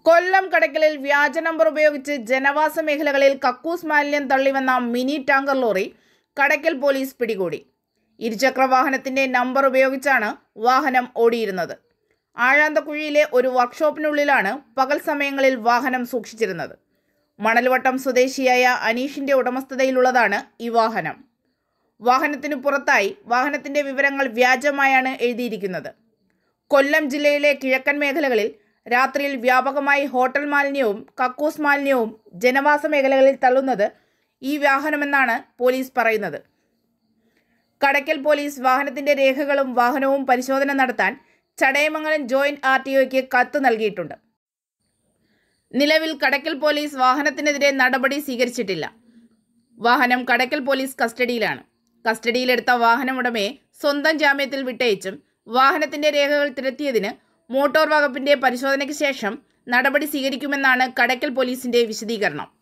കൊല്ലം കടക്കലിൽ വ്യാജ നമ്പർ ഉപയോഗിച്ച് ജനവാസ മേഖലകളിൽ കക്കൂസ് മാലിന്യം തള്ളിവന്ന mini tanker lorry Kadakkal police പിടികൂടി ഇരുചക്ര വാഹനത്തിന്റെ നമ്പർ ഉപയോഗിച്ചാണ് വാഹനം ഓടിയിരുന്നത് ആഴാന്തക്കുഴിയിലെ ഒരു വർക്ക്ഷോപ്പിനുള്ളിലാണ് പകൽ സമയങ്ങളിൽ വാഹനം സൂക്ഷിച്ചിരുന്നത് മണൽവട്ടം സ്വദേശിയായ അനീഷിന്റെ ഉടമസ്ഥതയിലുള്ളതാണ് ഈ വാഹനം വാഹനത്തിനു പുറത്തായി വാഹനത്തിന്റെ വിവരങ്ങൾ വ്യാജമായാണ് എഴുതിയിരിക്കുന്നത് കൊല്ലം ജില്ലയിലെ കിഴക്കൻ മേഖലകളിൽ രാത്രിയിൽ വ്യാപകമായി ഹോട്ടൽ മാലിന്യവും കക്കൂസ് മാലിന്യവും ജനവാസ മേഖലകളിൽ തള്ളുന്നത് ഈ വാഹനമെന്നാണ് പോലീസ് പറയുന്നത് കടയ്ക്കൽ പോലീസ് വാഹനത്തിന്റെ രേഖകളും വാഹനവും പരിശോധന നടത്താൻ ചടയമംഗലം ജോയിന്റ് ആർ ടി ഒയ്ക്ക് കത്ത് നൽകിയിട്ടുണ്ട് നിലവിൽ കടയ്ക്കൽ പോലീസ് വാഹനത്തിനെതിരെ നടപടി സ്വീകരിച്ചിട്ടില്ല വാഹനം കടയ്ക്കൽ പോലീസ് കസ്റ്റഡിയിലാണ് കസ്റ്റഡിയിലെടുത്ത വാഹനമുടമയെ സ്വന്തം ജാമ്യത്തിൽ വിട്ടയച്ചും വാഹനത്തിന്റെ രേഖകൾ തിരുത്തിയതിന് മോട്ടോർ വകുപ്പിന്റെ പരിശോധനയ്ക്ക് ശേഷം നടപടി സ്വീകരിക്കുമെന്നാണ് കടയ്ക്കൽ പോലീസിന്റെ വിശദീകരണം